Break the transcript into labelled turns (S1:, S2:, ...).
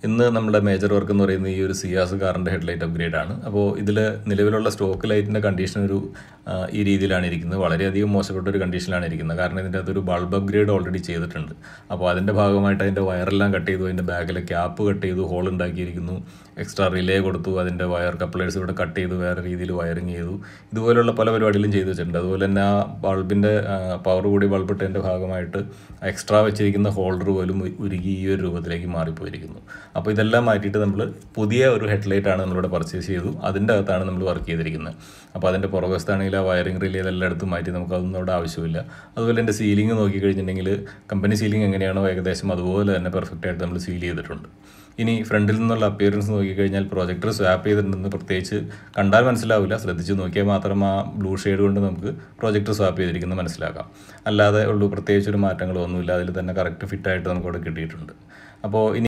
S1: ഇന്ന് നമ്മുടെ major work എന്ന് പറയുന്നത് ഈ ഒരു സിയാസ് കാറിൻ്റെ ഹെഡ്ലൈറ്റ് അപ്ഗ്രേഡ് ആണ് അപ്പോൾ ഇതിൽ നിലവിലുള്ള സ്റ്റോക്ക് ലൈറ്റിൻ്റെ കണ്ടീഷൻ ഒരു ആ, ഈ രീതിയിലാണ് ഇരിക്കുന്നത് വളരെയധികം മോശപ്പെട്ട ഒരു കണ്ടീഷനിലാണ് ഇരിക്കുന്നത് കാരണം ഇതിൻ്റെ അകത്തൊരു ബൾബ് അപ്ഗ്രേഡ് ഓൾറെഡി ചെയ്തിട്ടുണ്ട് അപ്പോൾ അതിൻ്റെ ഭാഗമായിട്ട് അതിൻ്റെ വയറെല്ലാം കട്ട് ചെയ്തു അതിൻ്റെ ബാക്കിലെ ക്യാപ്പ് കട്ട് ചെയ്തു ഹോൾ ഉണ്ടാക്കിയിരിക്കുന്നു എക്സ്ട്രാ റിലേ കൊടുത്തു അതിൻ്റെ വയർ കപ്ലേഴ്സ് ഇവിടെ കട്ട് ചെയ്തു വേറെ രീതിയിൽ വയറിങ് ചെയ്തു ഇതുപോലുള്ള പല പരിപാടികളും ചെയ്തു വെച്ചിട്ടുണ്ട് അതുപോലെ തന്നെ ആ ബൾബിൻ്റെ പവർ കൂടി ബൾബ് ഇട്ടതിൻ്റെ ഭാഗമായിട്ട് എക്സ്ട്രാ വെച്ചിരിക്കുന്ന ഹോൾഡർ പോലും ഉ- ഉരുകി ഈ ഒരു രൂപത്തിലേക്ക് മാറിപ്പോയിരിക്കുന്നു അപ്പോൾ ഇതെല്ലാം മാറ്റിയിട്ട് നമ്മൾ പുതിയ ഒരു ഹെഡ്ലൈറ്റ് ആണ് നമ്മളിവിടെ പർച്ചേസ് ചെയ്തു അതിൻ്റെ അകത്താണ് നമ്മൾ വർക്ക് ചെയ്തിരിക്കുന്നത് അപ്പോൾ അതിൻ്റെ പുറകുവശത്താണെങ്കിൽ ആ വയറിംഗ് റിലേ ഇതെല്ലാം എടുത്ത് മാറ്റി നമുക്ക് അതൊന്നും അവിടെ ആവശ്യമില്ല അതുപോലെ എൻ്റെ സീലിംഗ് നോക്കിക്കഴിഞ്ഞിട്ടുണ്ടെങ്കിൽ കമ്പനി സീലിംഗ് എങ്ങനെയാണോ ഏകദേശം അതുപോലെ തന്നെ പെർഫെക്റ്റ് ആയിട്ട് നമ്മൾ സീൽ ചെയ്തിട്ടുണ്ട് ഇനി ഫ്രണ്ടിൽ നിന്നുള്ള അപ്പിയറൻസ് നോക്കിക്കഴിഞ്ഞാൽ പ്രൊജക്ടർ സ്വാപ്പ് ചെയ്തിട്ടുണ്ടെന്ന് പ്രത്യേകിച്ച് കണ്ടാൽ മനസ്സിലാവില്ല ശ്രദ്ധിച്ച് നോക്കിയാൽ മാത്രം ആ ബ്ലൂ ഷെയ്ഡ് കൊണ്ട് നമുക്ക് പ്രൊജക്ടർ സ്വാപ്പ് ചെയ്തിരിക്കുന്നത് മനസ്സിലാക്കാം അല്ലാതെ ഉള്ളൂ പ്രത്യേകിച്ച് ഒരു മാറ്റങ്ങളോ ഒന്നുമില്ല അതിൽ തന്നെ കറക്റ്റ് ഫിറ്റായിട്ട് നമുക്ക് അവിടെ കിട്ടിയിട്ടുണ്ട് അപ്പോൾ ഇനി